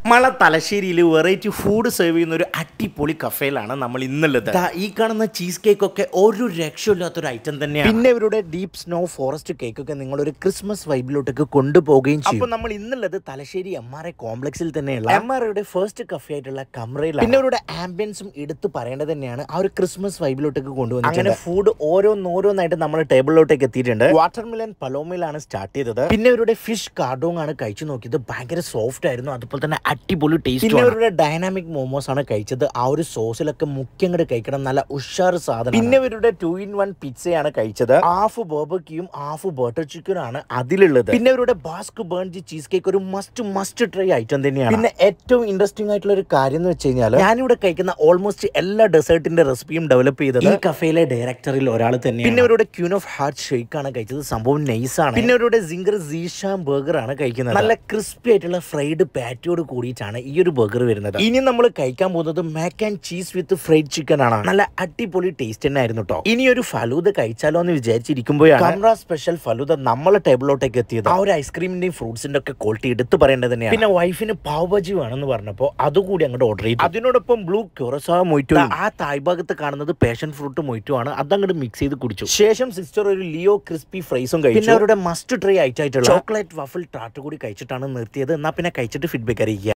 മല തലശ്ശേരിയിൽ variety food serve ചെയ്യുന്ന ഒരു അടിപൊളി കഫേയിലാണ് നമ്മൾ ഇന്നുള്ളത് ദാ ഈ കാണുന്ന ചീസ് കേക്ക് ഒക്കെ ഒരു രക്ഷയില്ലാത്തൊരു ഐറ്റം തന്നെയാണ് പിന്നെ ഇവരുടെ ഡീപ് സ്നോ ഫോറസ്റ്റ് കേക്ക് ഒക്കെ നിങ്ങൾ ഒരു ക്രിസ്മസ് വൈബിലോട്ടൊക്കെ കൊണ്ടുപോവുകയും ചെയ്യും അപ്പോൾ നമ്മൾ ഇന്നുള്ളത് തലശ്ശേരി എം ആർ ഐ കോംപ്ലക്സിൽ തന്നെയുള്ള എം ആർ ഐയുടെ ഫസ്റ്റ് കഫേ ആയിട്ടുള്ള കമ്രയിലാണ് പിന്നെ ഇവരുടെ ആംബിയൻസും എടുത്ത് പറയേണ്ടത് തന്നെയാണ് ആ ഒരു ക്രിസ്മസ് വൈബിലോട്ടൊക്കെ കൊണ്ടുവന്നത് അങ്ങനെ ഫുഡ് ഓരോന്നോരോന്നായിട്ട് നമ്മൾ ടേബിളിലോട്ടേക്ക് എത്തിയിട്ടുണ്ട് വാട്ടർമിലൻ പലോമയിലാണ് സ്റ്റാർട്ട് ചെയ്തത് പിന്നെ ഇവരുടെ ഫിഷ് കാർഡോങ് ആണ് കഴിച്ചു നോക്കിയത് ഭയങ്കര സോഫ്റ്റ് ആയിരുന്നു അതുപോലെ തന്നെ അടിപൊളി ടേസ്റ്റ് പിന്നെ ഇവരുടെ ഡൈനാമിക് മോമോസ് ആണ് കഴിച്ചത് ആ ഒരു സോസിലൊക്കെ മുഖ്യം അങ്ങോട്ട് കഴിക്കണം നല്ല ഉഷാർ സാധനം പിന്നെ ഇവരുടെ ടു ഇൻ വൺ പിzzയാണ് കഴിച്ചത് ഹാഫ് ബോബക്യും ഹാഫ് ബട്ടർ ചിക്കൻ ആണ് അതിലുള്ളത് പിന്നെ ഇവരുടെ ബാസ്ക് ബേൺജി ചീസ് കേക്ക് ഒരു മസ്റ്റ് മസ്റ്റ് ട്രൈ ഐറ്റം തന്നെയാണ് പിന്നെ ഏറ്റവും ഇൻട്രസ്റ്റിംഗ് ആയിട്ടുള്ള ഒരു കാര്യം എന്ന് വെച്ച് കഴിഞ്ഞാൽ ഞാനിവിടെ കഴിക്കുന്ന ഓൾമോസ്റ്റ് എല്ലാ ഡെസേർട്ടിന്റെ റെസിപ്പിയും ഡെവലപ്പ് ചെയ്തത് ഈ കഫേയിലെ ഡയറക്ടറിൽ ഒരാൾ തന്നെ പിന്നെ ഇവരുടെ ക്യൂൻ ഓഫ് ഹാർട്ട് ഷേക്ക് ആണ് കഴിച്ചത് സംഭവം നൈസ് ആണ് പിന്നെ ഇവരുടെ സിംഗർ സീഷാം ബർഗർ ആണ് കഴിക്കുന്നത് നല്ല ക്രിസ്പി ആയിട്ടുള്ള ഫ്രൈഡ് പാറ്റിയോട് കൂടിയിട്ടാണ് ഈ ഒരു ബർഗർ വരുന്നത് ഇനി നമ്മൾ കഴിക്കാൻ പോകുന്നത് mac and cheese with fried chicken ആണ് നല്ല അടിപൊളി ടേസ്റ്റ് തന്നെ ആയിരുന്നു കേട്ടോ ഇനി ഒരു ഫലൂദ കഴിച്ചാലോ എന്ന് വിചാരിച്ചിരിക്കുമ്പോഴാണ് കമ്ര സ്പെഷ്യൽ ഫലൂദ നമ്മളെ ടേബിളിലോട്ടേക്ക് എത്തിയത് ആ ഒരു ഐസ്ക്രീമിന്റെയും ഫ്രൂട്ട്സിന്റെ ഒക്കെ ക്വാളിറ്റി എടുത്ത് പറയേണ്ടത് തന്നെയാണ് പിന്നെ വൈഫിന് പാവ് ബജി വേണമെന്ന് പറഞ്ഞപ്പോൾ അതുകൂടി അങ്ങോട്ട് ഓർഡർ ചെയ്തു അതിനോടൊപ്പം ബ്ലൂ ക്യൂറസോ മൊയ്റ്റോ ആ തായ് ഭാഗത്ത് കാണുന്നത് പാഷൻ ഫ്രൂട്ട് മൊയ്റ്റോ ആണ് അതങ്ങോട്ട് മിക്സ് ചെയ്ത് കുടിച്ചു ശേഷം സിസ്റ്റർ ഒരു ലിയോ ക്രിസ്പി ഫ്രൈസും കഴിച്ചു പിന്നെ അവരുടെ മസ്റ്റ് ട്രൈ ആയിട്ടുള്ള ചോക്ലേറ്റ് വഫിൾ ടാർട്ട് കൂടി കഴിച്ചിട്ടാണ് നിർത്തിയത് എന്നാ പിന്നെ കഴിച്ചിട്ട് ഫീഡ്ബാക്ക് അറിയിക്കുക